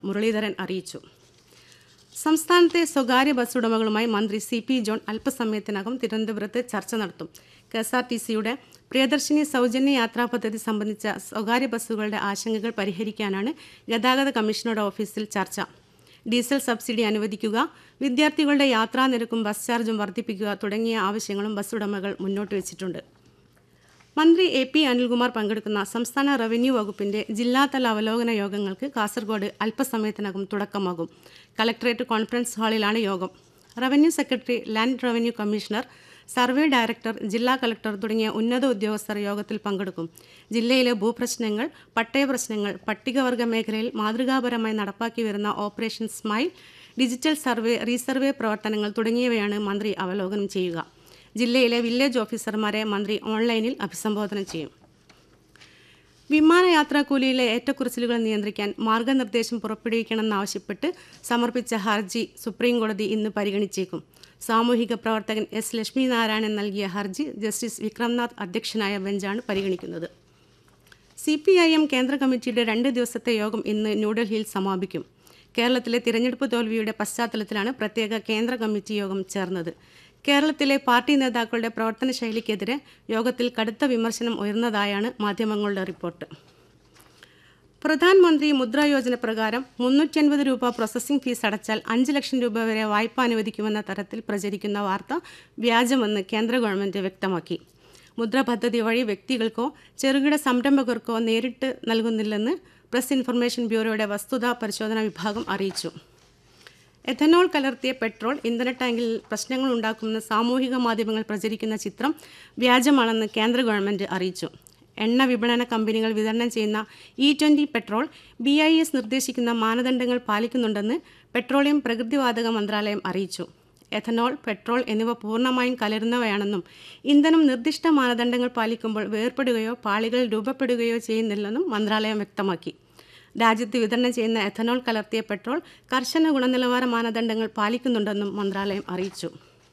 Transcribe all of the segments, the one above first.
മുരളീധരൻ അറിയിച്ചു സംസ്ഥാനത്തെ സ്വകാര്യ ബസ് ഉടമകളുമായി മന്ത്രി സി പി ജോൺ അല്പസമയത്തിനകം തിരുവനന്തപുരത്ത് ചർച്ച നടത്തും കെ എസ് ആർ ടി സിയുടെ പ്രിയദർശിനി സൗജന്യ യാത്രാ പദ്ധതി സംബന്ധിച്ച സ്വകാര്യ ബസ്സുകളുടെ ആശങ്കകൾ പരിഹരിക്കാനാണ് ഗതാഗത കമ്മീഷനുടെ ഓഫീസിൽ ചർച്ച ഡീസൽ സബ്സിഡി അനുവദിക്കുക വിദ്യാർത്ഥികളുടെ യാത്രാ നിരക്കും ബസ് ചാർജും വർദ്ധിപ്പിക്കുക തുടങ്ങിയ ആവശ്യങ്ങളും ബസ് ഉടമകൾ മുന്നോട്ട് വെച്ചിട്ടുണ്ട് മന്ത്രി എ പി അനിൽകുമാർ പങ്കെടുക്കുന്ന സംസ്ഥാന റവന്യൂ വകുപ്പിന്റെ ജില്ലാതല അവലോകന യോഗങ്ങൾക്ക് കാസർഗോഡ് അല്പസമയത്തിനകം തുടക്കമാകും കളക്ടറേറ്റ് കോൺഫറൻസ് ഹാളിലാണ് യോഗം revenue secretary land revenue commissioner survey director ജില്ലാ കളക്ടർ തുടങ്ങിയ ഉന്നത ഉദ്യോഗസ്ഥർ യോഗത്തിൽ പങ്കെടുക്കും ജില്ലയിലെ ഭൂപ്രശ്നങ്ങൾ പട്ടയ പ്രശ്നങ്ങൾ പട്ടികവർഗ മേഖലയിൽ മാതൃകാപരമായി നടപ്പാക്കി വരുന്ന operation smile digital survey resurvey പ്രവർത്തനങ്ങൾ തുടങ്ങിയവയാണ് മന്ത്രി അവലോകനം ചെയ്യുക ജില്ലയിലെ വില്ലേജ് ഓഫീസർമാരെ മന്ത്രി ഓൺലൈനിൽ അഭിസംബോധന ചെയ്യും വിമാനയാത്രാക്കൂലിയിലെ ഏറ്റക്കുറച്ചിലുകൾ നിയന്ത്രിക്കാൻ മാർഗനിർദ്ദേശം പുറപ്പെടുവിക്കണമെന്നാവശ്യപ്പെട്ട് സമർപ്പിച്ച ഹർജി സുപ്രീംകോടതി ഇന്ന് പരിഗണിച്ചേക്കും സാമൂഹിക പ്രവർത്തകൻ എസ് ലക്ഷ്മിനാരായണൻ നൽകിയ ഹർജി ജസ്റ്റിസ് വിക്രംനാഥ് അധ്യക്ഷനായ ബെഞ്ചാണ് പരിഗണിക്കുന്നത് സി പി ഐ എം കേന്ദ്ര കമ്മിറ്റിയുടെ രണ്ട് ദിവസത്തെ യോഗം ഇന്ന് ന്യൂഡൽഹിയിൽ സമാപിക്കും കേരളത്തിലെ തിരഞ്ഞെടുപ്പ് തോൽവിയുടെ പശ്ചാത്തലത്തിലാണ് പ്രത്യേക കേന്ദ്ര കമ്മിറ്റി യോഗം ചേർന്നത് കേരളത്തിലെ പാർട്ടി നേതാക്കളുടെ പ്രവർത്തന ശൈലിക്കെതിരെ യോഗത്തിൽ കടുത്ത വിമർശനം ഉയർന്നതായാണ് മാധ്യമങ്ങളുടെ റിപ്പോർട്ട് പ്രധാനമന്ത്രി മുദ്രാ യോജന പ്രകാരം മുന്നൂറ്റി അൻപത് രൂപ പ്രോസസ്സിംഗ് ഫീസ് അടച്ചാൽ അഞ്ച് ലക്ഷം രൂപ വരെ വായ്പ അനുവദിക്കുമെന്ന തരത്തിൽ പ്രചരിക്കുന്ന വാർത്ത വ്യാജമെന്ന് കേന്ദ്ര ഗവൺമെന്റ് വ്യക്തമാക്കി മുദ്ര പദ്ധതി വഴി വ്യക്തികൾക്കോ ചെറുകിട സംരംഭകർക്കോ നേരിട്ട് നൽകുന്നില്ലെന്ന് പ്രസ് ഇൻഫർമേഷൻ ബ്യൂറോയുടെ വസ്തുതാ പരിശോധനാ വിഭാഗം അറിയിച്ചു എഥനോൾ കലർത്തിയ പെട്രോൾ ഇന്ധന ടാങ്കിൽ പ്രശ്നങ്ങൾ ഉണ്ടാക്കുമെന്ന് സാമൂഹിക മാധ്യമങ്ങൾ പ്രചരിക്കുന്ന ചിത്രം വ്യാജമാണെന്ന് കേന്ദ്ര ഗവൺമെന്റ് അറിയിച്ചു എണ്ണ വിപണന കമ്പനികൾ വിതരണം ചെയ്യുന്ന E twenty petrol B I S നിർദ്ദേശിക്കുന്ന മാനദണ്ഡങ്ങൾ പാലിക്കുന്നുണ്ടെന്ന് പെട്രോളിയം പ്രകൃതിവാതക മന്ത്രാലയം അറിയിച്ചു എഥനോൾ പെട്രോൾ എന്നിവ പൂർണ്ണമായും കലരുന്നവയാണെന്നും ഇന്ധനം നിർദ്ദിഷ്ട മാനദണ്ഡങ്ങൾ പാലിക്കുമ്പോൾ വേർപെടുകയോ പാളികൾ രൂപപ്പെടുകയോ ചെയ്യുന്നില്ലെന്നും മന്ത്രാലയം വ്യക്തമാക്കി രാജ്യത്ത് വിതരണം ചെയ്യുന്ന എഥനോൾ കലർത്തിയ പെട്രോൾ കർശന ഗുണനിലവാര മാനദണ്ഡങ്ങൾ പാലിക്കുന്നുണ്ടെന്നും മന്ത്രാലയം അറിയിച്ചു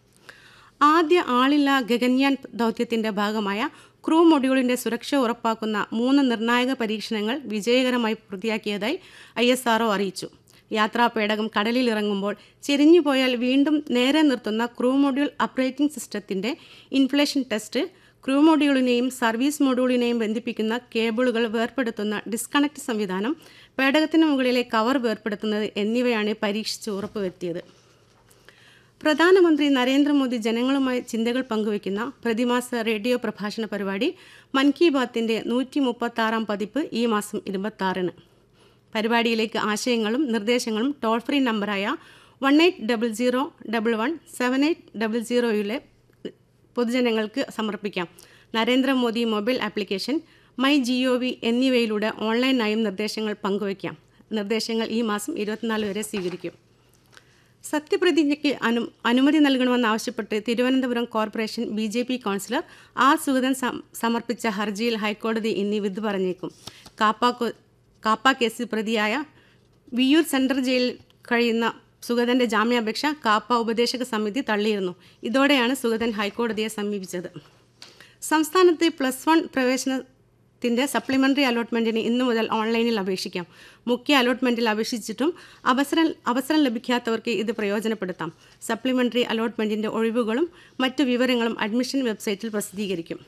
ആദ്യ ആളില്ലാ ഗഗൻയാൻ ദൗത്യത്തിന്റെ ഭാഗമായ ക്രൂ മൊഡ്യൂളിന്റെ സുരക്ഷ ഉറപ്പാക്കുന്ന മൂന്ന് നിർണായക പരീക്ഷണങ്ങൾ വിജയകരമായി പൂർത്തിയാക്കിയതായി ഐ എസ് ആർഒ അറിയിച്ചു യാത്രാ പേടകം കടലിൽ ഇറങ്ങുമ്പോൾ ചെരിഞ്ഞു പോയാൽ വീണ്ടും നേരെ നിർത്തുന്ന ക്രൂ മൊഡ്യൂൾ ഓപ്പറേറ്റിംഗ് സിസ്റ്റത്തിന്റെ ഇൻഫ്ലേഷൻ ടെസ്റ്റ് ക്രൂ മൊഡ്യൂളിനെയും സർവീസ് മൊഡ്യൂളിനെയും ബന്ധിപ്പിക്കുന്ന കേബിളുകൾ വേർപെടുത്തുന്ന ഡിസ്കണക്ട് സംവിധാനം പേടകത്തിന് മുകളിലെ കവർ വേർപെടുത്തുന്നത് എന്നിവയാണ് പരീക്ഷിച്ച് ഉറപ്പുവരുത്തിയത് പ്രധാനമന്ത്രി നരേന്ദ്രമോദി ജനങ്ങളുമായി ചിന്തകൾ പങ്കുവയ്ക്കുന്ന പ്രതിമാസ റേഡിയോ പ്രഭാഷണ പരിപാടി മൻ കി ബാത്തിന്റെ നൂറ്റി മുപ്പത്തി ആറാം പതിപ്പ് ഈ മാസം ഇരുപത്തി പരിപാടിയിലേക്ക് ആശയങ്ങളും നിർദ്ദേശങ്ങളും ടോൾ ഫ്രീ നമ്പറായ one eight double zero double one seven eight double സീറോയിലെ പൊതുജനങ്ങൾക്ക് സമർപ്പിക്കാം Narendra Modi mobile application my G O V എന്നിവയിലൂടെ ഓൺലൈനായും നിർദ്ദേശങ്ങൾ പങ്കുവയ്ക്കാം നിർദ്ദേശങ്ങൾ ഈ മാസം ഇരുപത്തിനാല് വരെ സ്വീകരിക്കും സത്യപ്രതിജ്ഞയ്ക്ക് അനു അനുമതി നൽകണമെന്നാവശ്യപ്പെട്ട് Thiruvananthapuram corporation B J P councillor R Sugathan സമർപ്പിച്ച ഹർജിയിൽ ഹൈക്കോടതി ഇന്ന് വിധി പറഞ്ഞേക്കും കാപ്പ കാപ്പ കേസിൽ പ്രതിയായ വിയൂർ സെൻട്രൽ ജയിലിൽ കഴിയുന്ന സുഗതന്റെ ജാമ്യാപേക്ഷ കാപ്പ ഉപദേശക സമിതി തള്ളിയിരുന്നു ഇതോടെയാണ് സുഗതൻ ഹൈക്കോടതിയെ സമീപിച്ചത് സംസ്ഥാനത്ത് പ്ലസ് വൺ പ്രവേശനത്തിന്റെ സപ്ലിമെന്ററി അലോട്ട്മെന്റിന് ഇന്നു മുതൽ ഓൺലൈനിൽ അപേക്ഷിക്കാം മുഖ്യ അലോട്ട്മെന്റിൽ അപേക്ഷിച്ചിട്ടും അവസരം അവസരം ലഭിക്കാത്തവർക്ക് ഇത് പ്രയോജനപ്പെടുത്താം സപ്ലിമെന്ററി അലോട്ട്മെന്റിന്റെ ഒഴിവുകളും മറ്റു വിവരങ്ങളും അഡ്മിഷൻ വെബ്സൈറ്റിൽ പ്രസിദ്ധീകരിക്കും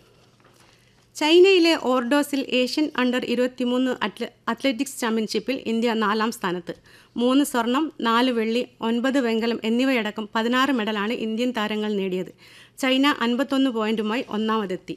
ചൈനയിലെ ഓർഡോസിൽ ഏഷ്യൻ അണ്ടർ ഇരുപത്തിമൂന്ന് അത്ല അത്ലറ്റിക്സ് ചാമ്പ്യൻഷിപ്പിൽ ഇന്ത്യ നാലാം സ്ഥാനത്ത് മൂന്ന് സ്വർണം നാല് വെള്ളി ഒൻപത് വെങ്കലം എന്നിവയടക്കം പതിനാറ് മെഡലാണ് ഇന്ത്യൻ താരങ്ങൾ നേടിയത് ചൈന അൻപത്തൊന്ന് പോയിന്റുമായി ഒന്നാമതെത്തി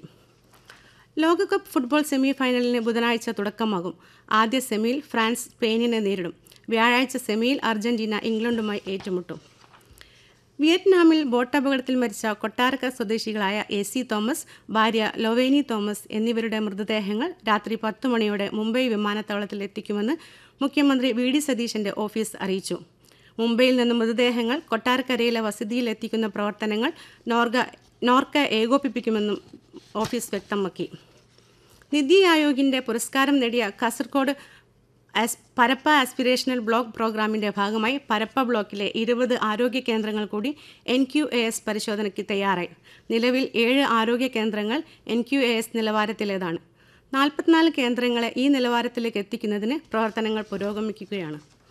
ലോകകപ്പ് ഫുട്ബോൾ സെമി ഫൈനലിന് ബുധനാഴ്ച തുടക്കമാകും ആദ്യ സെമിയിൽ ഫ്രാൻസ് സ്പെയിനിനെ നേരിടും വ്യാഴാഴ്ച സെമിയിൽ അർജന്റീന ഇംഗ്ലണ്ടുമായി ഏറ്റുമുട്ടും വിയറ്റ്നാമിൽ ബോട്ടപകടത്തിൽ മരിച്ച കൊട്ടാരക്കര സ്വദേശികളായ എ സി തോമസ് ഭാര്യ ലൊവേനി തോമസ് എന്നിവരുടെ മൃതദേഹങ്ങൾ രാത്രി പത്ത് മണിയോടെ മുംബൈ വിമാനത്താവളത്തിൽ എത്തിക്കുമെന്ന് മുഖ്യമന്ത്രി വി ഡി സതീശന്റെ ഓഫീസ് അറിയിച്ചു മുംബൈയിൽ നിന്ന് മൃതദേഹങ്ങൾ കൊട്ടാരക്കരയിലെ വസതിയിൽ എത്തിക്കുന്ന പ്രവർത്തനങ്ങൾ നോർഗ നോർക്ക ഏകോപിപ്പിക്കുമെന്നും ഓഫീസ് വ്യക്തമാക്കി നിതി ആയോഗിന്റെ പുരസ്കാരം നേടിയ കാസർഗോഡ് ആസ് പരപ്പ ആസ്പിറേഷണൽ ബ്ലോക്ക് പ്രോഗ്രാമിന്റെ ഭാഗമായി പരപ്പ ബ്ലോക്കിലെ ഇരുപത് ആരോഗ്യ കേന്ദ്രങ്ങൾ കൂടി എൻ ക്യു എ എസ് പരിശോധനയ്ക്ക് തയ്യാറായി നിലവിൽ ഏഴ് ആരോഗ്യ കേന്ദ്രങ്ങൾ എൻ ക്യു എ എസ് നിലവാരത്തിലേതാണ് നാൽപ്പത്തിനാല് കേന്ദ്രങ്ങളെ ഈ നിലവാരത്തിലേക്ക് എത്തിക്കുന്നതിന് പ്രവർത്തനങ്ങൾ പുരോഗമിക്കുകയാണ്